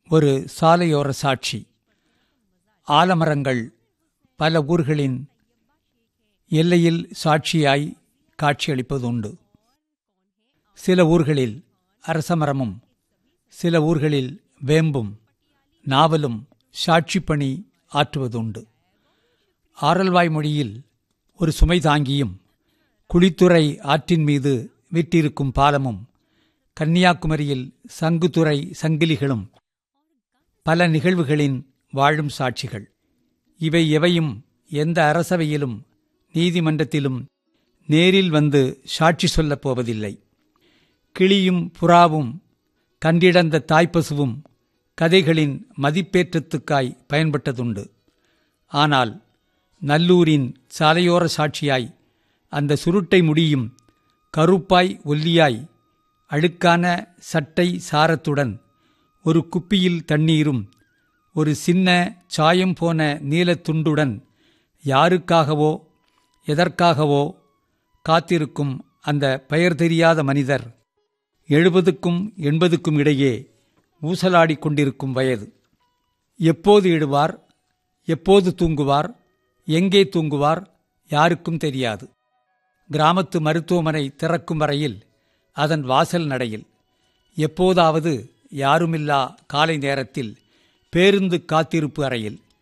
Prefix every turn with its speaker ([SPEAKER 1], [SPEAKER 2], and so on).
[SPEAKER 1] ஒரு சாலையோர சாட்சி ஆலமரங்கள் பல ஊர்களின் எல்லையில் சாட்சியாய் காட்சியளிப்பதுண்டு சில ஊர்களில் அரசமரமும் சில ஊர்களில் வேம்பும் நாவலும் சாட்சி பணி ஆற்றுவதுண்டு ஆரல்வாய் மொழியில் ஒரு சுமை தாங்கியும் குளித்துறை ஆற்றின் மீது விட்டிருக்கும் பாலமும் கன்னியாகுமரியில் சங்குத்துறை சங்கிலிகளும் பல நிகழ்வுகளின் வாழும் சாட்சிகள் இவை எவையும் எந்த அரசவையிலும் நீதிமன்றத்திலும் நேரில் வந்து சாட்சி சொல்லப் போவதில்லை கிளியும் புறாவும் கண்டிடந்த தாய்ப்பசுவும் கதைகளின் மதிப்பேற்றத்துக்காய் பயன்பட்டதுண்டு ஆனால் நல்லூரின் சாலையோர சாட்சியாய் அந்த சுருட்டை முடியும் கருப்பாய் ஒல்லியாய் அழுக்கான சட்டை சாரத்துடன் ஒரு குப்பியில் தண்ணீரும் ஒரு சின்ன சாயம் போன நீலத்துண்டுடன் யாருக்காகவோ எதற்காகவோ காத்திருக்கும் அந்த பெயர் தெரியாத மனிதர் எழுபதுக்கும் எண்பதுக்கும் இடையே ஊசலாடிக் கொண்டிருக்கும் வயது எப்போது இடுவார் எப்போது தூங்குவார் எங்கே தூங்குவார் யாருக்கும் தெரியாது கிராமத்து மருத்துவமனை திறக்கும் வரையில் அதன் வாசல் நடையில் எப்போதாவது யாருமில்லா காலை நேரத்தில் பேருந்து காத்திருப்பு அறையில்